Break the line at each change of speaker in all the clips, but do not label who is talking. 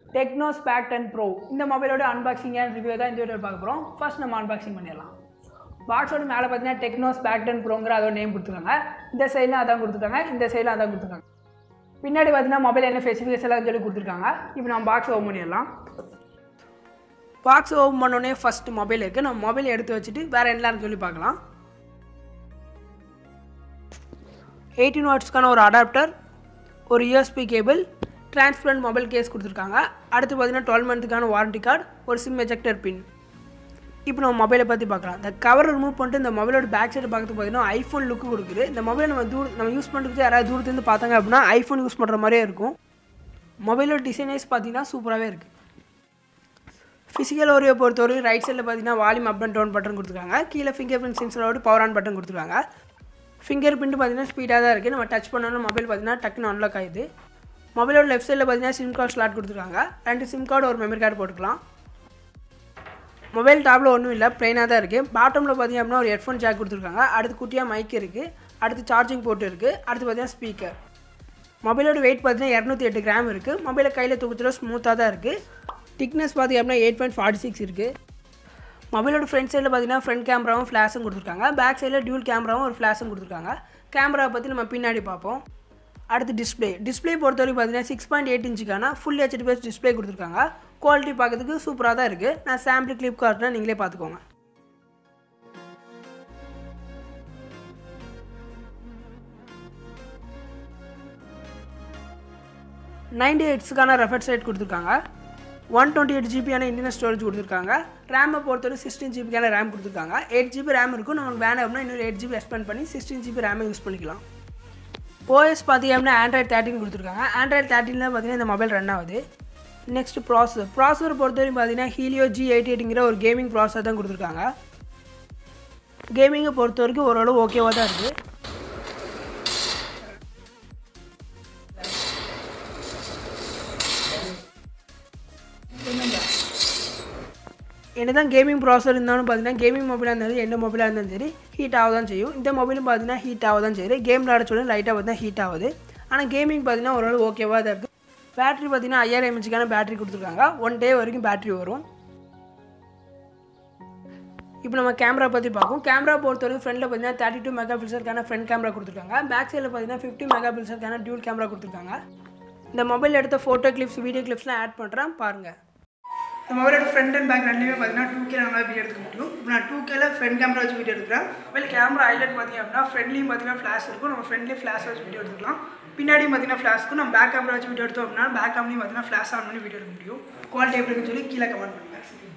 techno ஸ்பேக் ten bro இந்த மொபைலோட unboxing and review தான் இந்த வீடியோ பார்க்க போகிறோம் ஃபர்ஸ்ட் நம்ம அன்பாக்சிங் பண்ணிடலாம் பாக்ஸோட மேலே பார்த்தீங்கன்னா டெக்னோ ஸ்பேக் டென் ப்ரோங்கிற அதோட நேம் கொடுத்துருக்காங்க இந்த சைடில் அதான் கொடுத்துருக்காங்க இந்த சைடில் அதான் கொடுத்துருக்காங்க பின்னாடி பார்த்தீங்கன்னா மொபைல் என்ன ஸ்பெசிஃபிகேஷன் எல்லாம் சொல்லி கொடுத்துருக்காங்க இப்போ நம்ம பாக்ஸ் ஓப்பன் பண்ணிடலாம் பாக்ஸ் ஓப்பன் பண்ணோடனே ஃபஸ்ட்டு மொபைல் இருக்குது நம்ம மொபைல் எடுத்து வச்சுட்டு வேறு என்னன்னு சொல்லி பார்க்கலாம் எயிட்டீன் வாட்ஸ்க்கான ஒரு அடாப்டர் ஒரு USB cable transparent mobile case கொடுத்துருக்காங்க அடுத்து பார்த்தீங்கன்னா டுவெல் மந்த்துக்கான வாரண்டி கார்டு ஒரு சிம் எஜெக்டர் பின் இப்போ நம்ம மொபைலை பற்றி பார்க்கலாம் இந்த கவர் ரிமூவ் பண்ணிட்டு இந்த மொபைலோட பேக் சைடு பார்க்கறது பார்த்தீங்கன்னா ஐஃபோன் லுக்கு கொடுக்குது இந்த மொபைல் நம்ம தூர நம்ம யூஸ் பண்ணுறது யாராவது தூரத்துலேருந்து பார்த்தாங்க அப்படின்னா ஐஃபோன் யூஸ் பண்ணுற மாதிரியே இருக்கும் மொபைலோட டிசைனைஸ் பார்த்தீங்கன்னா சூப்பராகவே இருக்குது ஃபிசிக்கல் ஓரியை பொறுத்தவரைக்கும் ரைட் சைடில் பார்த்தீங்கன்னா volume up and down button கொடுத்துருக்காங்க கீழே ஃபிங்கர் பிரிண்ட் சென்சரோட பவர் ஆன் பட்டன் கொடுத்துருக்காங்க ஃபிங்கர் பிரிண்ட் பார்த்தீங்கன்னா ஸ்பீடாக தான் இருக்குது நம்ம டச் பண்ணோன்னா மொபைல் பார்த்தீங்கன்னா டக்குன்னு அன்லாக் ஆகுது மொபைலோட லெஃப்ட் சைடில் பார்த்தீங்கன்னா சிம் கார்டு ஸ்லாட் கொடுத்துருக்காங்க ரெண்டு சிம் கார்டு ஒரு மெமரி கார்டு போட்டுக்கலாம் மொபைல் டாப்பில் ஒன்றும் இல்லை ப்ளைனாக தான் இருக்குது பாட்டமில் பார்த்தீங்க அப்படின்னா ஒரு ஹெட்ஃபோன் ஜாக் கொடுத்துருக்காங்க அடுத்து குட்டியாக மைக் இருக்குது அடுத்து சார்ஜிங் போர்ட் இருக்குது அடுத்து பார்த்தீங்கன்னா ஸ்பீக்கர் மொபைலோட வெயிட் பார்த்தீங்கன்னா இரநூத்தி எட்டு கிராம் இருக்குது மொபைலை கையில் தூக்கத்தில் ஸ்மூத்தாக தான் இருக்குது திக்னஸ் பார்த்தீங்க அப்படின்னா எயிட் பாயிண்ட் ஃபார்ட்டி சிக்ஸ் இருக்குது மொபைலோட ஃப்ரண்ட் சைடில் பார்த்தீங்கன்னா ஃப்ரண்ட் கேமராவும் ஃப்ளாஷும் கொடுத்துருக்காங்க பேக் சைடில் டியூல் கேமராவும் ஒரு ஃப்ளாஷும் கொடுத்துருக்காங்க கேமராவை பற்றி நம்ம பின்னாடி பார்ப்போம் அடுத்து டிஸ்பிளே டிஸ்பிளே பொறுத்த வரைக்கும் பார்த்தீங்கன்னா சிக்ஸ் பாயிண்ட் எயிட் இன்ச்சுக்கான ஃபுல் ஹெச்டி பேஸ் டிஸ்பிளே கொடுத்துருக்காங்க குவாலிட்டி பார்க்கறதுக்கு சூப்பராக தான் இருக்குது நான் சாம்பிள் கிளிப் கார்ட்னா நீங்களே பார்த்துக்கோங்க நைன்டி எயிட்ஸுக்கான ரெஃபர் சைட் கொடுத்துருக்காங்க ஒன் டுவெண்ட்டி எயிட் ஜிபியான இன்டர்னல் ஸ்டோரேஜ் கொடுத்துருக்காங்க ரேமை பொறுத்தவரை சிக்ஸ்டீன் ஜிபிக்கான ரேம் கொடுத்துருக்காங்க எயிட் ஜிபி ரேம் இருக்கும் நமக்கு வேணும் அப்படின்னா இன்னொரு எயிட் ஜிபி எக்ஸ்பெண்ட் பண்ணி சிக்ஸ்டீன் ஜிபி ரேமை யூஸ் பண்ணிக்கலாம் ஓஎஸ் பார்த்தீங்க அப்படின்னா ஆண்ட்ராய்ட் தேர்ட்டின் கொடுத்துருக்காங்க ஆண்ட்ராய்ட் தேர்ட்டினில் பார்த்தீங்கன்னா இந்த மொபைல் ரன் ஆகுது நெக்ஸ்ட் ப்ராசஸர் ப்ராசஸர் பொறுத்தவரைக்கும் பார்த்தீங்கன்னா ஹீலியோ ஜி எயிட்டி எயிட்டுங்கிற ஒரு கேமிங் ப்ராசஸர் தான் கொடுத்துருக்காங்க கேமிங்கை பொறுத்த வரைக்கும் ஓரளவு ஓகேவாக தான் இருக்குது என்ன தான் கேமிங் ப்ராசர் இருந்தாலும் பார்த்தீங்கன்னா கேமிங் மொபைலாக இருந்தாலும் எந்த மொபைலாக இருந்தாலும் சரி ஹீட் ஆக தான் செய்யும் இந்த மொபைலும் பார்த்தீங்கன்னா ஹீட் ஆக தான் செய்யுது கேம் விளாட சொல்லி லைட்டாக பார்த்தீங்கன்னா ஹீட் ஆகுது ஆனால் கேமிங் பார்த்தீங்கன்னா ஓரளவு ஓகேவாக தான் இருக்குது பேட்டரி பார்த்தீங்கன்னா ஐயாயிரம் எம்ஹெச்க்கான பேட்டரி கொடுத்துருக்காங்க ஒன் டே வரைக்கும் பேட்டரி வரும் இப்போ நம்ம கேமரா பற்றி பார்ப்போம் கேமரா பொறுத்தவரைக்கும் ஃப்ரண்ட்டில் பார்த்தீங்கன்னா தேர்ட்டி டூ மெகா பிக்சலுக்கான ஃப்ரண்ட் கேமரா கொடுத்துருக்காங்க பேக் சைடில் பார்த்தீங்கன்னா ஃபிஃப்டி மெகா பிக்சலுக்கான டியூல் கேமரா கொடுத்துருக்காங்க இந்த மொபைல் எடுத்த ஃபோட்டோ கிளிப்ஸ் வீடியோ கிளிப்ஸ்லாம் ஆட் பண்ணுறேன் பாருங்கள் இந்த மொபைலோட ஃப்ரண்ட் அண்ட் பேக் ரெண்டுமே பார்த்தீங்கன்னா டூ கே நம்மளால் வீடியோ எடுக்க முடியும் இப்போ நான் டூ கேல ஃப்ரண்ட் கேமரா வச்சு வீடியோ எடுக்கிறேன் மொபைல் கேமரா ஹைலைட் பார்த்தீங்க அப்படின்னா ஃப்ரண்ட்லேயும் பார்த்தீங்கன்னா ஃப்ளாஷ் இருக்கும் நம்ம ஃப்ரண்ட்லேயும் ஃப்ளாஷ் வச்சு வீடியோ எடுத்துக்கலாம் பின்னாடியும் பார்த்தீங்கன்னா ஃப்ளாஷ் இருக்கும் நம்ம பேக் கேமரா வச்சு வீடியோ எடுத்தோம் அப்படின்னா பேக் கேமரையும் பார்த்தீங்கன்னா ஃப்ளாஷ் ஆன் பண்ணி வீடியோ எடுக்க முடியும் குவாலிட்டி எப்படி இருக்குன்னு சொல்லி கீழே கமெண்ட் பண்ணுங்கள்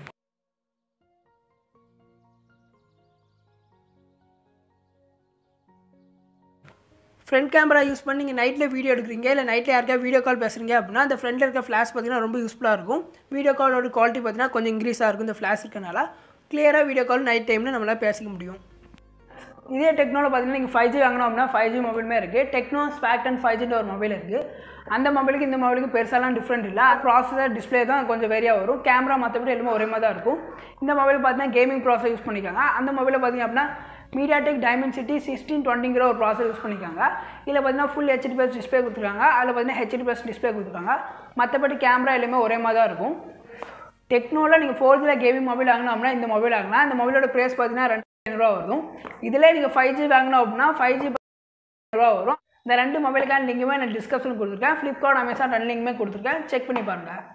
ஃப்ரண்ட் கேமரா யூஸ் பண்ணி நீங்கள் நைட்டில் வீடியோ எடுக்கிறீங்க இல்லை நைட்டில் யாருக்கா வீடியோ கால் பேசுகிறீங்க அப்படின்னா அந்த ஃப்ரண்டில் இருக்க ஃப்ளாஷ் பார்த்தீங்கன்னா ரொம்ப யூஸ்ஃபுல்லாக இருக்கும் வீடியோ காலோட குவாலிட்டி பார்த்தீங்கன்னா கொஞ்சம் இன்க்ரீஸாக இருக்கும் இந்த ஃப்ளாஷ் இருக்கனால கிளியராக வீடியோ கால் நைட் டைமில் நம்மளால் பேசிக்க முடியும் இதே டெக்னோவில் பார்த்தீங்கன்னா நீங்கள் ஃபைவ் ஜி வாங்கினோம் அப்படின்னா ஃபைவ் ஜி மொபைலுமே இருக்குது டெக்னோ ஸ்பேக் அண்ட் ஃபைவ் ஜின்ற ஒரு மொபைல் இருக்குது அந்த மொபைலுக்கு இந்த மொபைலுக்கு பெருசாலாம் டிஃப்ரெண்ட் இல்லை ப்ராசஸர் டிஸ்பிளே தான் கொஞ்சம் வேரியாக வரும் கேமரா மற்றபடி எல்லாமே ஒரே மாதிரி தான் இருக்கும் இந்த மொபைல் பார்த்தீங்கன்னா கேமிங் ப்ராசஸர் யூஸ் பண்ணிக்காங்க அந்த மொபைலில் பார்த்தீங்க அப்படின்னா மீடியாடெக் டைமென்சிட்டி சிக்ஸ்டீன் டுவெண்ட்டிங்கிற ஒரு ப்ராசர் யூஸ் பண்ணிக்காங்க இதில் பார்த்தீங்கன்னா ஃபுல் ஹெச்டி ப்ளஸ் டிஸ்பிளே கொடுத்துருக்காங்க அதில் பார்த்தீங்கன்னா ஹெச்டி ப்ளஸ் டிஸ்பிளே கொடுத்துருக்காங்க மற்றபடி கேமரா எல்லாமே ஒரே மாதிரி தான் இருக்கும் டெக்னோவில் நீங்கள் ஃபோர் ஜியில் கேமிங் மொபைல் வாங்கினோம் அப்படின்னா இந்த மொபைல் வாங்கினா இந்த மொபைலோட ப்ரைஸ் பார்த்தீங்கன்னா ரெண்டு ஐநூறுரூவா வரும் இதில் நீங்கள் ஃபைவ் ஜி வாங்கினோம் அப்படின்னா ஃபைவ் ஜி ரூபா வரும் இந்த ரெண்டு மொபைலுக்கான லிங்குமே நான் டிஸ்கிரிப்ஷன் கொடுத்துருக்கேன் ஃப்ளிப்கார்ட் அமேசான் ரெண்டு லிங்குமே கொடுத்துருக்கேன் செக் பண்ணி பாருங்கள்